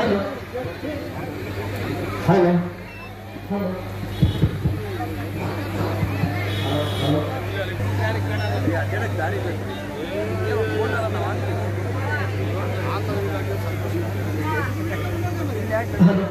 Hello hello hello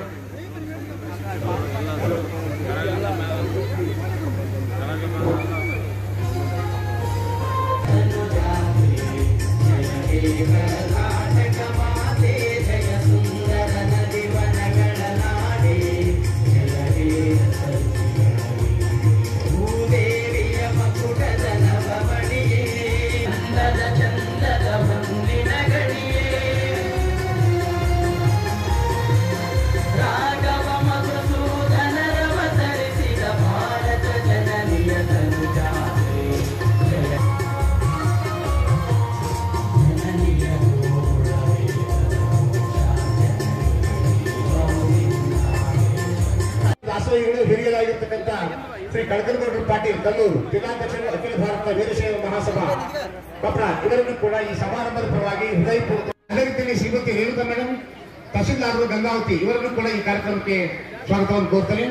ದಾಸೋಹಿಗಳು ಹಿರಿಯರಾಗಿರ್ತಕ್ಕಂಥ ಶ್ರೀ ಕಳಕನಗೌಡರ ಪಾಟೀಲ್ ಕಲ್ಲೂರು ಜಿಲ್ಲಾಧ್ಯಕ್ಷರು ಅಖಿಲ ಭಾರತ ವೀರಶೈವ ಮಹಾಸಭಾ ಕೊಪ್ಪಳ ಇವರನ್ನು ಕೂಡ ಈ ಸಮಾರಂಭದ ಪರವಾಗಿ ಹೃದಯಪೂರ್ವಕ ಅದೇ ರೀತಿಯಲ್ಲಿ ಶ್ರೀಮತಿ ರೇಣುಕಾ ಮೇಡಮ್ ತಹಶೀಲ್ದಾರರು ಗಂಗಾವತಿ ಇವರನ್ನು ಕೂಡ ಈ ಕಾರ್ಯಕ್ರಮಕ್ಕೆ ಸ್ವಾಗತವನ್ನು ಕೋರ್ತೇನೆ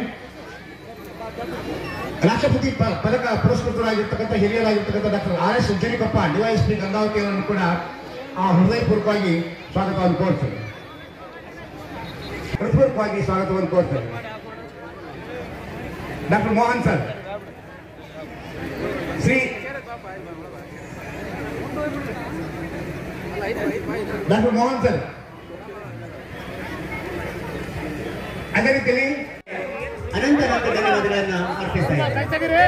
ರಾಷ್ಟ್ರಪತಿ ಪ- ಪದಕ ಪುರಸ್ಕೃತರಾಗಿರ್ತಕ್ಕಂಥ ಹಿರಿಯರಾಗಿರ್ತಕ್ಕಂಥ doctor R S Ujjanikoppa DYSP Gangavati ಅವರನ್ನು ಕೂಡ ಆ ಹೃದಯಪೂರ್ವಕವಾಗಿ ಸ್ವಾಗತವನ್ನು ಕೋರ್ತೇನೆ ಹೃದಯಪೂರ್ವಕವಾಗಿ ಸ್ವಾಗತವನ್ನು ಕೋರ್ತೇನೆ doctor Mohan sir Shri doctor Mohan sir ಅದೇ ರೀತಿಯಲ್ಲಿ ಅನಂತನಾಥ ಧನ್ಯವಾದಗಳನ್ನ ಅರ್ಪಿಸ್ತಾ ಇದ್ದೇನೆ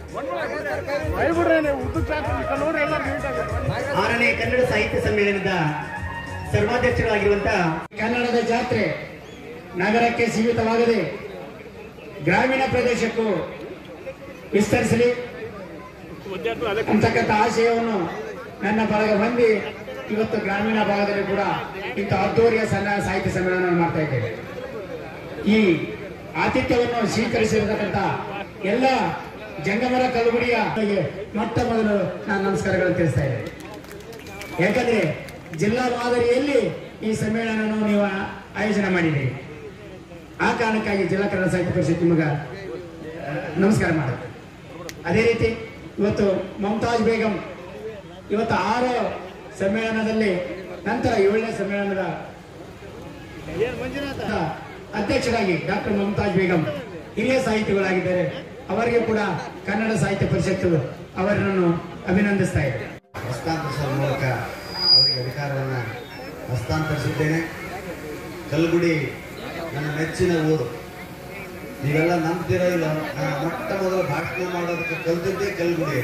ಆರನೇ ಕನ್ನಡ ಸಾಹಿತ್ಯ ಸಮ್ಮೇಳನದ ಸರ್ವಾಧ್ಯಕ್ಷರಾಗಿರುವಂತಹ ಕನ್ನಡದ ಜಾತ್ರೆ ನಗರಕ್ಕೆ ಸೀಮಿತವಾಗದೆ ಗ್ರಾಮೀಣ ಪ್ರದೇಶಕ್ಕೂ ವಿಸ್ತರಿಸಲಿ ಅಂತಕ್ಕಂಥ ಆಶಯವನ್ನು ನನ್ನ ಬಳಗ ಹೊಂದಿ ಇವತ್ತು ಗ್ರಾಮೀಣ ಭಾಗದಲ್ಲಿ ಕೂಡ ಇಂಥ ಅದ್ದೂರಿಯ ಸಣ್ಣ ಸಾಹಿತ್ಯ ಸಮ್ಮೇಳನ ಮಾಡ್ತಾ ಇದ್ದೇವೆ ಈ ಆತಿಥ್ಯವನ್ನು ಸ್ವೀಕರಿಸಿರತಕ್ಕಂಥ ಎಲ್ಲ ಜಂಗಮರ ಕಲಬುಡಿಯ ಮೊಟ್ಟ ಮೊದಲು ನಾನು ನಮಸ್ಕಾರಗಳನ್ನು ತಿಳಿಸ್ತಾ ಇದ್ದೇನೆ ಯಾಕಂದ್ರೆ ಜಿಲ್ಲಾ ಮಾದರಿಯಲ್ಲಿ ಈ ಸಮ್ಮೇಳನವನ್ನು ನೀವು ಆಯೋಜನೆ ಮಾಡಿದ್ದೀರಿ ಆ ಕಾರಣಕ್ಕಾಗಿ ಜಿಲ್ಲಾ ಕನ್ನಡ ಸಾಹಿತ್ಯ ಪರಿಷತ್ ನಿಮಗ ಆ, ನಮಸ್ಕಾರ ಮಾಡುತ್ತೆ ಅದೇ ರೀತಿ ಇವತ್ತು ಮಮತಾಜ್ ಬೇಗಂ ಇವತ್ತು ಆರು ಸಮ್ಮೇಳನದಲ್ಲಿ ನಂತರ ಏಳನೇ ಸಮ್ಮೇಳನದ ಅಧ್ಯಕ್ಷರಾಗಿ ಡಾಕ್ಟರ್ ಮಮತಾಜ್ ಬೇಗಂ ಹಿರಿಯ ಸಾಹಿತಿಗಳಾಗಿದ್ದಾರೆ ಅವರಿಗೆ ಕೂಡ ಕನ್ನಡ ಸಾಹಿತ್ಯ ಪರಿಷತ್ತು ಅವರನ್ನು ಅಭಿನಂದಿಸ್ತಾ ಇದೆ ಹಸ್ತಾಂತರಿಸುವ ಮೂಲಕ ಅವರಿಗೆ ಅಧಿಕಾರವನ್ನು ಹಸ್ತಾಂತರಿಸಿದ್ದೇನೆ ಕಲ್ಗುಡಿ ನನ್ನ ನೆಚ್ಚಿನ ಊರು ನೀವೆಲ್ಲ ನಂಬ್ತಿರೋ ಇಲ್ಲ ನಾನು ಮೊಟ್ಟ ಮೊದಲು ಭಾಷಣ ಮಾಡೋದಕ್ಕೆ ಕಲ್ತಿದ್ದೇ ಕಲ್ಗುಡಿ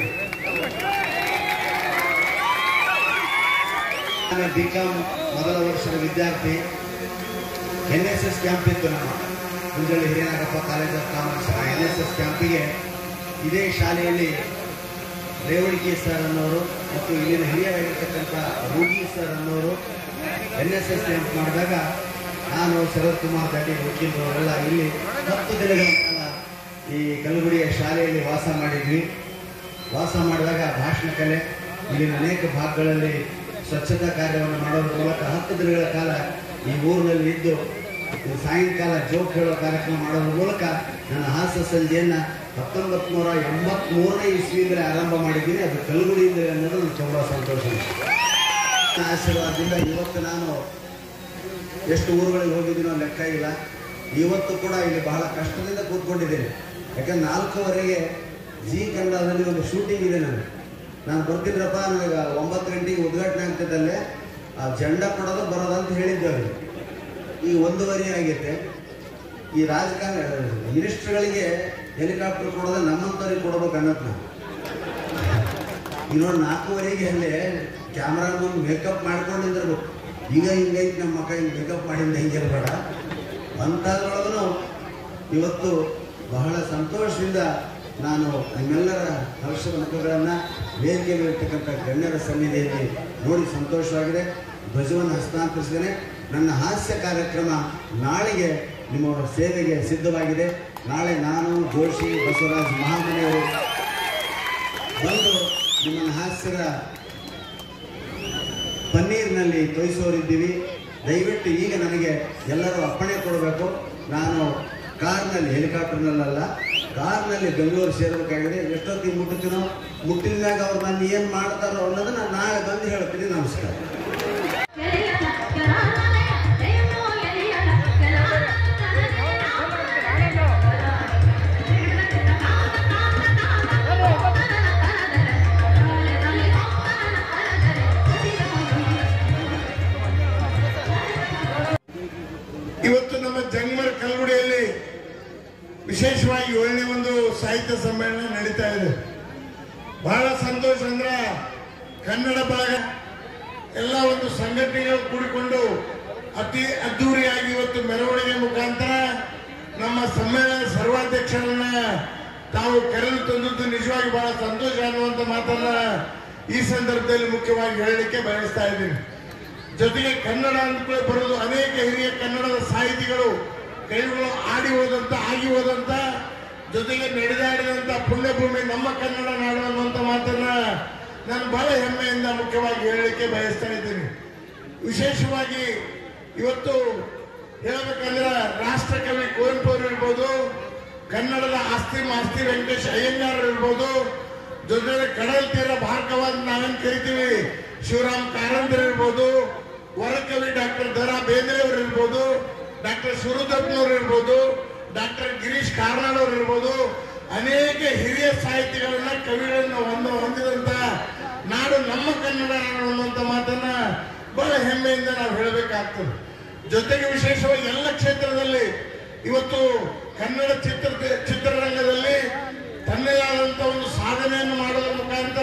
ನಾನು ಬಿ ಕಾಮ್ ಮೊದಲ ವರ್ಷದ ವಿದ್ಯಾರ್ಥಿ ಎನ್ ಎಸ್ ಎಸ್ ಕ್ಯಾಂಪ್ ಇತ್ತು ನಮ್ಮ ಮುಂಜಾನೆ Hiriyanagappa college of commerce N S S ಕ್ಯಾಂಪಿಗೆ ಇದೇ ಶಾಲೆಯಲ್ಲಿ ರೇವಣಿಗೆ ಸರ್ ಅನ್ನೋರು ಮತ್ತು ಇಲ್ಲಿನ ಹಿರಿಯರಾಗಿರ್ತಕ್ಕಂಥ ರೂಗಿ ಸರ್ ಅನ್ನೋರು ಎನ್ ಎಸ್ ಎಸ್ ಕ್ಯಾಂಪ್ ಮಾಡಿದಾಗ ನಾನು ಶರತ್ ಕುಮಾರ್ ದಾಟಿ ವಕೀಲರು ಅವರೆಲ್ಲ ಇಲ್ಲಿ ಹತ್ತು ದಿನಗಳ ಕಾಲ ಈ ಕಲಬುರಗಿಯ ಶಾಲೆಯಲ್ಲಿ ವಾಸ ಮಾಡಿದ್ವಿ ವಾಸ ಮಾಡಿದಾಗ ಭಾಷಣ ಕಲೆ ಇಲ್ಲಿನ ಅನೇಕ ಭಾಗಗಳಲ್ಲಿ ಸ್ವಚ್ಛತಾ ಕಾರ್ಯವನ್ನು ಮಾಡೋದ್ರ ಮೂಲಕ ಹತ್ತು ದಿನಗಳ ಕಾಲ ಈ ಊರಿನಲ್ಲಿ ಇದ್ದು ಈ ಸಾಯಂಕಾಲ ಜೋಕ್ ಹೇಳೋ ಕಾರ್ಯಕ್ರಮ ಮಾಡೋದ್ರ ಮೂಲಕ ನನ್ನ ಹಾಸ್ಯ ಸಂಜೆಯನ್ನ ಹತ್ತೊಂಬತ್ತು ನೂರ ಎಂಬತ್ಮೂರನೇ ಇಸ್ವಿಯಿಂದಲೇ ಆರಂಭ ಮಾಡಿದ್ದೀನಿ ಅದು ಕಲಗುಡಿಯಿಂದ ಅನ್ನೋದು ನನಗೆ ತುಂಬ ಸಂತೋಷ ನನ್ನ ಆಶೀರ್ವಾದದಿಂದ ಇವತ್ತು ನಾನು ಎಷ್ಟು ಊರುಗಳಿಗೆ ಹೋಗಿದ್ದೀನೋ ಲೆಕ್ಕ ಇಲ್ಲ ಇವತ್ತು ಕೂಡ ಇಲ್ಲಿ ಬಹಳ ಕಷ್ಟದಿಂದ ಕೂತ್ಕೊಂಡಿದ್ದೇನೆ ಯಾಕಂದ್ರೆ ನಾಲ್ಕೂವರೆಗೆ ಜಿ ಕನ್ನಡದಲ್ಲಿ ಒಂದು ಶೂಟಿಂಗ್ ಇದೆ ನನಗೆ ನಾನು ಬರ್ತಿದ್ರಪ್ಪ ನನಗೆ ಒಂಬತ್ತು ಗಂಟೆಗೆ ಉದ್ಘಾಟನೆ ಆಗ್ತಿದ್ದಲ್ಲೇ ಆ ಜೆಂಡ ಕೊಡೋದು ಬರೋದು ಅಂತ ಹೇಳಿದ್ದೆ ಅವ್ರಿಗೆ ಈಗ ಒಂದೂವರೆ ಆಗೈತೆ ಈ ರಾಜಕಾರಣ ಮಿನಿಸ್ಟ್ರುಗಳಿಗೆ ಹೆಲಿಕಾಪ್ಟರ್ ಕೊಡೋದು ನಮ್ಮಂಥವ್ರಿಗೆ ಕೊಡ್ಬೇಕು ಅನ್ನೋದು ನಾವು ಈಗ ನೋಡಿ ನಾಲ್ಕೂವರೆಗೆ ಅಲ್ಲೇ ಕ್ಯಾಮ್ರಾ ಮುಂದೆ ಮೇಕಪ್ ಮಾಡ್ಕೊಂಡು ನಿಂದಿರ್ಬೇಕು ಈಗ ಹಿಂಗೈತಿ ನಮ್ಮ ಮಕ್ಕ ಹಿಂಗೆ ಮೇಕಪ್ ಮಾಡಿಂದ ಹಿಂಗಿರ್ಬೇಡ ಅಂಥದ್ರೊಳಗೂ ಇವತ್ತು ಬಹಳ ಸಂತೋಷದಿಂದ ನಾನು ನಿಮ್ಮೆಲ್ಲರ ಹರ್ಷದ ಮುಖಗಳನ್ನು ವೇದಿಕೆಯಲ್ಲಿರ್ತಕ್ಕಂಥ ಗಣ್ಯರ ಸನ್ನಿಧಿಯಲ್ಲಿ ನೋಡಿ ಸಂತೋಷವಾಗಿದೆ ಧ್ವಜವನ್ನು ಹಸ್ತಾಂತರಿಸಿದ್ದೇನೆ ನನ್ನ ಹಾಸ್ಯ ಕಾರ್ಯಕ್ರಮ ನಾಳೆಗೆ ನಿಮ್ಮ ಸೇವೆಗೆ ಸಿದ್ಧವಾಗಿದೆ ನಾಳೆ ನಾನು ಜೋಶಿ ಬಸವರಾಜ್ ಮಹಾಮನೆಯವರು ಬಂದು ನಿಮ್ಮನ್ನು ಹಾಸ್ಯದ ಪನ್ನೀರ್ನಲ್ಲಿ ತೋರಿಸೋರಿದ್ದೀವಿ ದಯವಿಟ್ಟು ಈಗ ನನಗೆ ಎಲ್ಲರೂ ಅಪ್ಪಣೆ ಕೊಡಬೇಕು ನಾನು ಕಾರ್ನಲ್ಲಿ ಹೆಲಿಕಾಪ್ಟರ್ನಲ್ಲ ಕಾರ್ನಲ್ಲಿ ಬೆಂಗಳೂರು ಸೇರಬೇಕಾಗಿದೆ ಎಷ್ಟೊತ್ತಿಗೆ ಮುಟ್ಟುತ್ತೀನೋ ಮುಟ್ಟಿದಾಗ ಅವ್ರು ನಾನು ಏನು ಮಾಡ್ತಾರೋ ಅನ್ನೋದನ್ನ ನಾಳೆ ಬಂದು ಹೇಳ್ತೀನಿ ನಮಸ್ಕಾರ ಇವತ್ತು ನಮ್ಮ ಜಂಗಮರ ಕಲ್ಗುಡಿಯಲ್ಲಿ ವಿಶೇಷವಾಗಿ ಏಳನೇ ಒಂದು ಸಾಹಿತ್ಯ ಸಮ್ಮೇಳನ ನಡೀತಾ ಇದೆ ಬಹಳ ಸಂತೋಷ ಅಂದ್ರೆ ಕನ್ನಡ ಭಾಗ ಎಲ್ಲ ಒಂದು ಸಂಘಟನೆಗಳು ಕೂಡಿಕೊಂಡು ಅತಿ ಅದ್ದೂರಿಯಾಗಿ ಇವತ್ತು ಮೆರವಣಿಗೆ ಮುಖಾಂತರ ನಮ್ಮ ಸಮ್ಮೇಳನ ಸರ್ವಾಧ್ಯಕ್ಷರನ್ನ ತಾವು ಕರೆದು ತಂದದ್ದು ನಿಜವಾಗಿ ಬಹಳ ಸಂತೋಷ ಅನ್ನುವಂತ ಮಾತನ್ನ ಈ ಸಂದರ್ಭದಲ್ಲಿ ಮುಖ್ಯವಾಗಿ ಹೇಳಲಿಕ್ಕೆ ಬಯಸ್ತಾ ಇದ್ದೀನಿ ಜೊತೆಗೆ ಕನ್ನಡ ಅಂದ್ಕೊಳ್ಳಿ ಬರೋದು ಅನೇಕ ಹಿರಿಯ ಕನ್ನಡದ ಸಾಹಿತಿಗಳು ಕೈಗಳು ಆಡಿ ಹೋದಂತ ಆಗಿ ಹೋದಂತ ಜೊತೆಗೆ ನಡೆದಾಡಿದಂತ ಪುಣ್ಯಭೂಮಿ ನಮ್ಮ ಕನ್ನಡ ನಾಡು ಅನ್ನುವಂತ ಮಾತನ್ನ ನಾನು ಬಹಳ ಹೆಮ್ಮೆಯಿಂದ ಮುಖ್ಯವಾಗಿ ಹೇಳಲಿಕ್ಕೆ ಬಯಸ್ತಾ ಇದ್ದೀನಿ ವಿಶೇಷವಾಗಿ ಇವತ್ತು ಹೇಳ್ಬೇಕಂದ್ರೆ ರಾಷ್ಟ್ರಕವಿ ಕುವೆಂಪು ಅವರು ಇರ್ಬೋದು ಕನ್ನಡದ ಆಸ್ತಿ ಮಾಸ್ತಿ ವೆಂಕಟೇಶ್ ಅಯ್ಯಂಗಾರ್ ಇರ್ಬೋದು ಜೊತೆಗೆ ಕಡಲ್ ತೀರ ಭಾರ್ಗವ ನಾವೇನ್ ಕರಿತೀವಿ ಶಿವರಾಮ್ ಕಾರಂತರ್ ಇರ್ಬೋದು ವರಕವಿ ಡಾಕ್ಟರ್ ದರಾ ಬೇಂದ್ರೆ ಅವರು ಇರ್ಬೋದು ಡಾಕ್ಟರ್ ಸುರದಪ್ಪನವ್ರು ಇರ್ಬೋದು ಡಾಕ್ಟರ್ ಗಿರೀಶ್ ಕಾರ್ನಾಡ್ ಅವರು ಇರ್ಬೋದು ಅನೇಕ ಹಿರಿಯ ಸಾಹಿತಿಗಳನ್ನ ಕವಿಗಳನ್ನ ಒಂದು ಹೊಂದಿದಂತ ನಾಡು ನಮ್ಮ ಕನ್ನಡ ನಾಡು ಅನ್ನುವಂತ ಮಾತನ್ನ ಬಹಳ ಹೆಮ್ಮೆಯಿಂದ ನಾವು ಹೇಳಬೇಕಾಗ್ತದೆ ಜೊತೆಗೆ ವಿಶೇಷವಾಗಿ ಎಲ್ಲ ಕ್ಷೇತ್ರದಲ್ಲಿ ಇವತ್ತು ಕನ್ನಡ ಚಿತ್ರ ಚಿತ್ರರಂಗದಲ್ಲಿ ತನ್ನದೇ ಆದಂತ ಒಂದು ಸಾಧನೆಯನ್ನು ಮಾಡೋದ್ರ ಮುಖಾಂತರ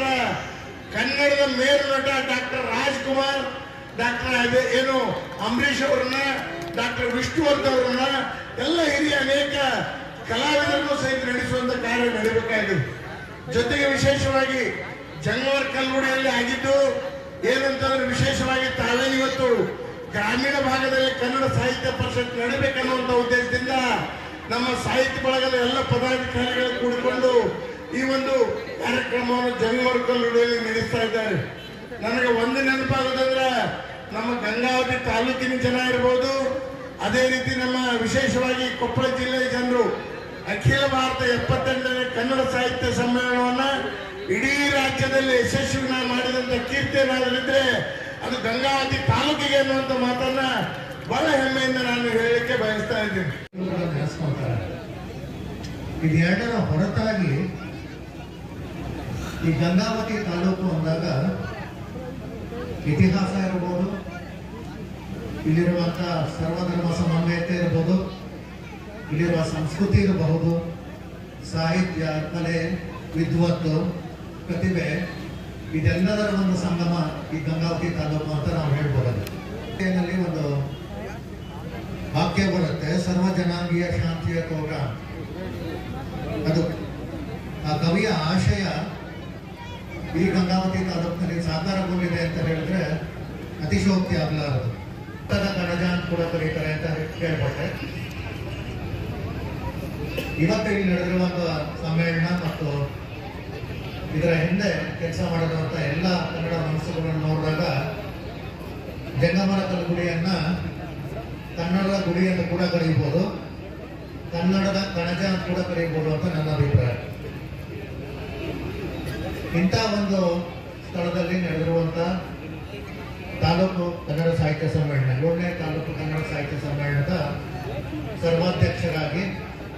ಕನ್ನಡದ ಮೇರು ನಟ ಡಾಕ್ಟರ್ ರಾಜ್ಕುಮಾರ್ ಡಾಕ್ಟರ್ ಅದೇ ಏನು ಅಂಬರೀಷ್ ಅವ್ರನ್ನ ಡಾಕ್ಟರ್ ವಿಷ್ಣುವರ್ಧನ್ ಅವ್ರನ್ನ ಎಲ್ಲ ಹಿರಿಯ ಅನೇಕ ಕಲಾವಿದರನ್ನು ಸಹಿತ ನಡೆಸುವಂತ ಕಾರ್ಯ ನಡೀಬೇಕಾಗಿದೆ ಜೊತೆಗೆ ವಿಶೇಷವಾಗಿ ಜಂಗವರ ಕಲ್ಗುಡಿಯಲ್ಲಿ ಆಗಿದ್ದು ಏನಂತಂದ್ರೆ ವಿಶೇಷವಾಗಿ ತಾವೇನು ಇವತ್ತು ಗ್ರಾಮೀಣ ಭಾಗದಲ್ಲಿ ಕನ್ನಡ ಸಾಹಿತ್ಯ ಪರಿಷತ್ ನಡೀಬೇಕನ್ನುವಂತ ಉದ್ದೇಶದಿಂದ ನಮ್ಮ ಸಾಹಿತ್ಯ ಬಳಗದ ಎಲ್ಲ ಪದಾಧಿಕಾರಿಗಳು ಕೂಡಿಕೊಂಡು ಈ ಒಂದು ಕಾರ್ಯಕ್ರಮವನ್ನು ಜಂಗವರ ಕಲ್ಗುಡಿಯಲ್ಲಿ ನಡೆಸ್ತಾ ಇದ್ದಾರೆ ನನಗೆ ಒಂದು ನೆನಪಾಗೋದಂದ್ರೆ ನಮ್ಮ ಗಂಗಾವತಿ ತಾಲೂಕಿನ ಜನ ಇರ್ಬೋದು ಅದೇ ರೀತಿ ನಮ್ಮ ವಿಶೇಷವಾಗಿ ಕೊಪ್ಪಳ ಜಿಲ್ಲೆಯ ಜನರು ಅಖಿಲ ಭಾರತ ಎಪ್ಪತ್ತೆಂಟನೇ ಕನ್ನಡ ಸಾಹಿತ್ಯ ಸಮ್ಮೇಳನವನ್ನ ಇಡೀ ರಾಜ್ಯದಲ್ಲಿ ಯಶಸ್ವಿ ಮಾಡಿದಂತ ಕೀರ್ತಿ ಏನಾದ್ರಿದ್ರೆ ಅದು ಗಂಗಾವತಿ ತಾಲೂಕಿಗೆ ಅನ್ನುವಂತ ಮಾತನ್ನ ಬಹಳ ಹೆಮ್ಮೆಯಿಂದ ನಾನು ಹೇಳಲಿಕ್ಕೆ ಬಯಸ್ತಾ ಇದ್ದೀನಿ ಇವುಗಳನ್ನು ನೆನೆಸ್ಕೊಳ್ತಾರೆ ಇದೆರಡರ ಹೊರತಾಗಿ ಈ ಗಂಗಾವತಿ ತಾಲೂಕು ಅಂದಾಗ ಇತಿಹಾಸ ಇರ್ಬೋದು ಇಲ್ಲಿರುವಂಥ ಸರ್ವಧರ್ಮ ಸಮನ್ವಯತೆ ಇರ್ಬೋದು ಇಲ್ಲಿರುವ ಸಂಸ್ಕೃತಿ ಇರಬಹುದು ಸಾಹಿತ್ಯ ಕಲೆ ವಿದ್ವತ್ತು ಪ್ರತಿಭೆ ಇದೆಲ್ಲದರ ಒಂದು ಸಂಗಮ ಈ ಗಂಗಾವತಿ ತಾಲೂಕು ಅಂತ ನಾವು ಹೇಳ್ಬೋದು ಏನಲ್ಲಿ ಒಂದು ವಾಕ್ಯ ಬರುತ್ತೆ ಸರ್ವ ಜನಾಂಗೀಯ ಶಾಂತಿಯ ತೋಟ ಅದು ಆ ಕವಿಯ ಆಶಯ ಈ ಗಂಗಾವತಿ ತಾಲೂಕಿನಲ್ಲಿ ಸಾಕಾರಗೊಂಡಿದೆ ಅಂತ ಹೇಳಿದ್ರೆ ಅತಿಶೋಕ್ತಿ ಆಗಲಾರದು ತದ ಕಣಜ ಅಂತ ಕೂಡ ಕರೀತಾರೆ ಅಂತ ಕೇಳ್ಪಟ್ಟೆ ಇವತ್ತು ಇಲ್ಲಿ ನಡೆದಿರುವಂತ ಸಮ್ಮೇಳನ ಮತ್ತು ಇದರ ಹಿಂದೆ ಕೆಲಸ ಮಾಡಿರುವಂತ ಎಲ್ಲ ಕನ್ನಡ ಮನಸ್ಸುಗಳನ್ನು ನೋಡಿದಾಗ ಜಂಗಮರ ಕಲ್ಗುಡಿಯನ್ನ ಕನ್ನಡದ ಗುಡಿ ಅಂತ ಕೂಡ ಕರೀಬಹುದು ಕನ್ನಡದ ಕಣಜ ಅಂತ ಕೂಡ ಕರೀಬಹುದು ಅಂತ ನನ್ನ ಅಭಿಪ್ರಾಯ ಇಂಥ ಒಂದು ಸ್ಥಳದಲ್ಲಿ ನಡೆದಿರುವಂತ ತಾಲೂಕು ಕನ್ನಡ ಸಾಹಿತ್ಯ ಸಮ್ಮೇಳನ ಏಳನೇ ತಾಲೂಕು ಕನ್ನಡ ಸಾಹಿತ್ಯ ಸಮ್ಮೇಳನದ ಸರ್ವಾಧ್ಯಕ್ಷರಾಗಿ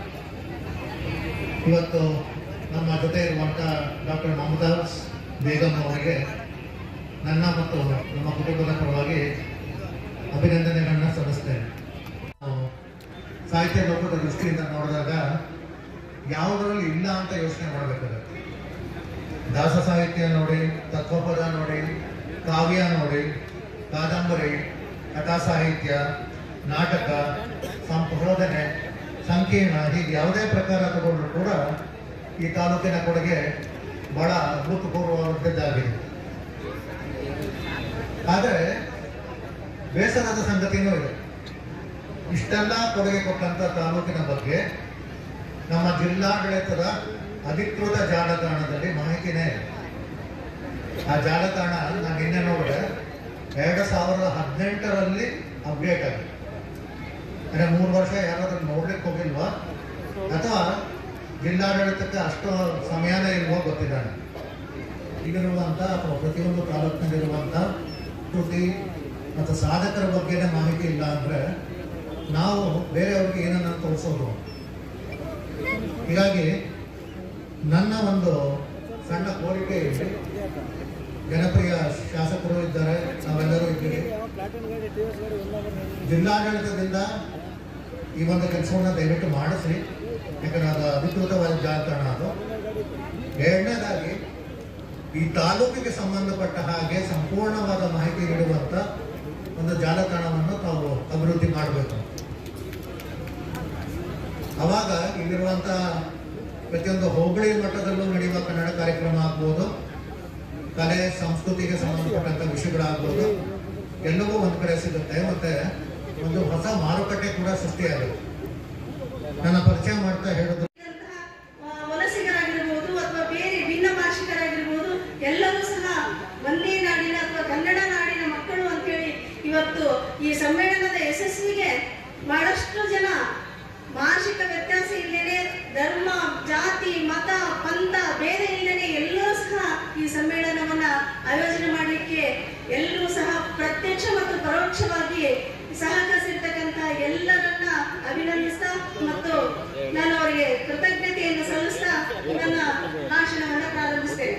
ಇವತ್ತು ನಮ್ಮ ಜೊತೆ ಇರುವಂತ ಡಾಕ್ಟರ್ ಮಮತಾಜ್ ಬೇಗಂ ಅವರಿಗೆ ನನ್ನ ಮತ್ತು ನಮ್ಮ ಕುಟುಂಬದ ಪರವಾಗಿ ಅಭಿನಂದನೆಗಳನ್ನ ಸಲ್ಲಿಸ್ತೇನೆ ನಾವು ಸಾಹಿತ್ಯ ಲೋಕದ ದೃಷ್ಟಿಯಿಂದ ನೋಡಿದಾಗ ಯಾವುದರಲ್ಲಿ ಇಲ್ಲ ಅಂತ ಯೋಚನೆ ಮಾಡಬೇಕಾಗುತ್ತೆ ದಾಸ ಸಾಹಿತ್ಯ ನೋಡಿ ತತ್ವಪದ ನೋಡಿ ಕಾವ್ಯ ನೋಡಿ ಕಾದಂಬರಿ ಕಥಾ ಸಾಹಿತ್ಯ ನಾಟಕ ಸಂಶೋಧನೆ ಸಂಕೀರ್ಣ ಹೀಗೆ ಯಾವುದೇ ಪ್ರಕಾರ ತಗೊಂಡ್ರು ಕೂಡ ಈ ತಾಲೂಕಿನ ಕೊಡುಗೆ ಬಹಳ ಅಭೂತಪೂರ್ವವಾದದ್ದಾಗಿದೆ ಆದರೆ ಬೇಸರದ ಸಂಗತಿನೂ ಇದೆ ಇಷ್ಟೆಲ್ಲ ಕೊಡುಗೆ ಕೊಟ್ಟಂತ ತಾಲೂಕಿನ ಬಗ್ಗೆ ನಮ್ಮ ಜಿಲ್ಲಾಡಳಿತದ ಅಧಿಕೃತ ಜಾಲತಾಣದಲ್ಲಿ ಮಾಹಿತಿನೇ ಇಲ್ಲ ಆ ಜಾಲತಾಣ ನಾನು ನಿನ್ನೆ ನೋಡಿದೆ ಎರಡು ಸಾವಿರದ ಹದಿನೆಂಟರಲ್ಲಿ ಅಪ್ಡೇಟ್ ಆಗಿದೆ ಅಂದರೆ ಮೂರು ವರ್ಷ ಯಾರಾದ್ರೂ ನೋಡ್ಲಿಕ್ಕೆ ಹೋಗಿಲ್ವಾ ಅಥವಾ ಜಿಲ್ಲಾಡಳಿತಕ್ಕೆ ಅಷ್ಟು ಸಮಯನೇ ಇಲ್ವೋ ಗೊತ್ತಿಲ್ಲ ನನಗೆ. ಈಗಿರುವಂಥ ಅಥವಾ ಪ್ರತಿಯೊಂದು ತಾಲೂಕಿನಲ್ಲಿರುವಂಥ ಕೃತಿ ಮತ್ತು ಸಾಧಕರ ಬಗ್ಗೆನೇ ಮಾಹಿತಿ ಇಲ್ಲ ಅಂದರೆ ನಾವು ಬೇರೆಯವ್ರಿಗೆ ಏನನ್ನ ತೋರಿಸೋದು ಹೀಗಾಗಿ ನನ್ನ ಒಂದು ಸಣ್ಣ ಕೋರಿಕೆ ಇದೆ ಜನಪ್ರಿಯ ಶಾಸಕರು ಇದ್ದಾರೆ ನಾವೆಲ್ಲರೂ ಇದ್ದೀವಿ ಜಿಲ್ಲಾಡಳಿತದಿಂದ ಈ ಒಂದು ಕೆಲಸವನ್ನು ದಯವಿಟ್ಟು ಮಾಡಿಸಿ ಯಾಕಂದ್ರೆ ಅದು ಅಧಿಕೃತವಾದ ಜಾಲತಾಣ ಅದು ಎರಡನೇದಾಗಿ ಈ ತಾಲೂಕಿಗೆ ಸಂಬಂಧಪಟ್ಟ ಹಾಗೆ ಸಂಪೂರ್ಣವಾದ ಮಾಹಿತಿ ನೀಡುವಂತ ಒಂದು ಜಾಲತಾಣವನ್ನು ತಾವು ಅಭಿವೃದ್ಧಿ ಮಾಡಬೇಕು ಅವಾಗ ಇಲ್ಲಿರುವಂತ ಪ್ರತಿಯೊಂದು ಹೋಬಳಿ ಮಟ್ಟದಲ್ಲೂ ನಡೆಯುವ ಕನ್ನಡ ಕಾರ್ಯಕ್ರಮ ಆಗ್ಬೋದು ಕಲೆ ಸಂಸ್ಕೃತಿಗೆ ಸಂಬಂಧಪಟ್ಟಂತ ವಿಷಯಗಳಾಗ್ಬೋದು ಎಲ್ಲವೂ ಒಂದ್ ಕಡೆ ಸಿಗುತ್ತೆ ಮತ್ತೆ ಒಂದು ಹೊಸ ಮಾರುಕಟ್ಟೆ ಕೂಡ ಸೃಷ್ಟಿಯಾಗುತ್ತೆ ನನ್ನ ಪರಿಚಯ ಮಾಡ್ತಾ ಹೇಳಿದ್ರು ಆ, ವಲಸಿಗರಾಗಿರ್ಬೋದು ಅಥವಾ ಬೇರೆ ಭಿನ್ನ ಭಾಷಿಕರಾಗಿರ್ಬೋದು ಎಲ್ಲರೂ ಸಹ ಒಂದೇ ನಾಡಿನ ಅಥವಾ ಕನ್ನಡ ನಾಡಿನ ಮಕ್ಕಳು ಅಂತೇಳಿ ಇವತ್ತು ಈ ಸಮ್ಮೇಳನದ ಯಶಸ್ವಿಗೆ ಬಹಳಷ್ಟು ಜನ ಭಾಷಿಕ ವ್ಯತ್ಯಾಸ ಇಲ್ಲದೇನೆ ಧರ್ಮ ಜಾತಿ ಮತ ಪಂಥ ಭೇದ ಇಲ್ಲದೇನೆ ಎಲ್ಲರೂ ಸಹ ಈ ಸಮ್ಮೇಳನವನ್ನ ಆಯೋಜನೆ ಮಾಡಲಿಕ್ಕೆ ಎಲ್ಲರೂ ಸಹ ಪ್ರತ್ಯಕ್ಷ ಮತ್ತು ಪರೋಕ್ಷವಾಗಿ ಸಹಕರಿಸಿರ್ತಕ್ಕಂಥ ಎಲ್ಲರನ್ನ ಅಭಿನಂದಿಸ್ತಾ ಮತ್ತು ನಾನು ಅವರಿಗೆ ಕೃತಜ್ಞತೆಯನ್ನು ಸಲ್ಲಿಸ್ತಾ ನನ್ನ ಭಾಷಣವನ್ನು ಪ್ರಾರಂಭಿಸ್ತೇನೆ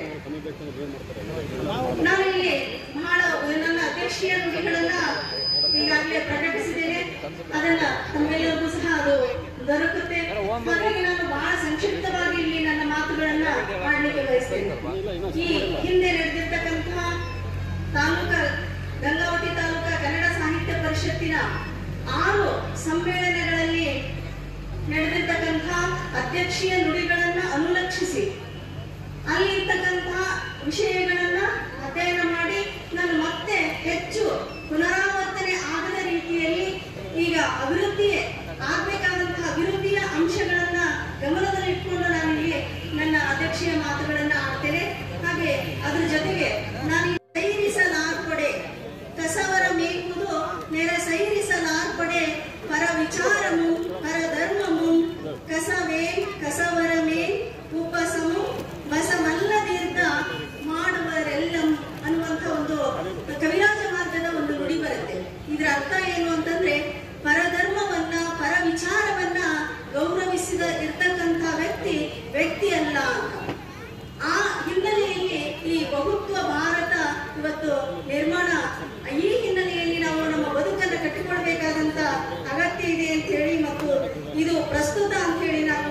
ನಾನು ಇಲ್ಲಿ ಬಹಳ ನನ್ನ ಅಧ್ಯಕ್ಷೀಯ ನುಡಿಗಳನ್ನ ಈಗಾಗಲೇ ಪ್ರಕಟಿಸಿದ್ದೇನೆ ಅದನ್ನ ತಮ್ಮೆಲ್ಲರಿಗೂ ಸಹ ಅದು ದೊರಕುತ್ತೆ ಹಾಗಾಗಿ ನಾನು ಬಹಳ ಸಂಕ್ಷಿಪ್ತವಾಗಿ ಇಲ್ಲಿ ನನ್ನ ಮಾತುಗಳನ್ನ ಮಾಡಲಿಕ್ಕೆ ಬಯಸ್ತೇನೆ ಈ ಹಿಂದೆ ನಡೆದಿರ್ತಕ್ಕಂತಹ ತಾಲೂಕ ಗಂಗಾವತಿ ತಾಲೂಕಾ ಕನ್ನಡ ಸಾಹಿತ್ಯ ಪರಿಷತ್ತಿನ ಆರು ಸಮ್ಮೇಳನಗಳಲ್ಲಿ ನಡೆದಿರ್ತಕ್ಕಂತಹ ಅಧ್ಯಕ್ಷೀಯ ನುಡಿಗಳನ್ನ ಅನುಲಕ್ಷಿಸಿ ಅಲ್ಲಿ ಇರ್ತಕ್ಕಂತಹ ವಿಷಯಗಳನ್ನ ಅಧ್ಯಯನ ಮಾಡಿ ನಾನು ಮತ್ತೆ ಹೆಚ್ಚು ಪುನರಾವರ್ತನೆ ಆಗದ ರೀತಿಯಲ್ಲಿ ಈಗ ಅಭಿವೃದ್ಧಿಯೇ ಆಗ್ಬೇಕಾದಂತಹ ಅಭಿವೃದ್ಧಿಯ ಅಂಶಗಳನ್ನ ಗಮನದಲ್ಲಿಟ್ಕೊಂಡು ನಾನು ಇಲ್ಲಿ ನನ್ನ ಅಧ್ಯಕ್ಷೀಯ ಮಾತುಗಳನ್ನ ಆಡ್ತೇನೆ ಹಾಗೆ ಅದ್ರ ಜೊತೆಗೆ ನಾನು ಸೈರಿಸಲಾರ್ಪಡೆ ಕಸವರ ಮೇಕುದು ನೆರ ಸೈರಿಸಲಾರ್ಪಡೆ ಪರ ವಿಚಾರಮು ಪರ ಧರ್ಮಮು ಕಸವೇ ಕಸವರಮೇ ಉಪಸಮು ಬಸವಲ್ಲದಿದ್ದ ಮಾಡುವರೆಲ್ಲಂ ಅನ್ನುವಂಥ ಒಂದು ಕವಿರಾಜ ಮಾರ್ಗದ ಒಂದು ನುಡಿ ಬರುತ್ತೆ ಇದರ ಅರ್ಥ ಏನು ಅಂತಂದ್ರೆ ಪರಧರ್ಮವನ್ನ ಪರ ವಿಚಾರವನ್ನ ಗೌರವಿಸಿದ ಇರ್ತಕ್ಕಂಥ ವ್ಯಕ್ತಿ ವ್ಯಕ್ತಿ ಅಲ್ಲ ಅಂತ ಆ ಹಿನ್ನೆಲೆಯಲ್ಲಿ ಈ ಬಹುತ್ವ ಭಾರತ ಇವತ್ತು ನಿರ್ಮಾಣ ಈ ಹಿನ್ನೆಲೆಯಲ್ಲಿ ನಾವು ನಮ್ಮ ಬದುಕನ್ನು ಕಟ್ಟಿಕೊಳ್ಬೇಕಾದಂತ ಅಗತ್ಯ ಇದೆ ಅಂತ ಹೇಳಿ ಮತ್ತು ಇದು ಪ್ರಸ್ತುತ ಅಂತ ಹೇಳಿ ನಾನು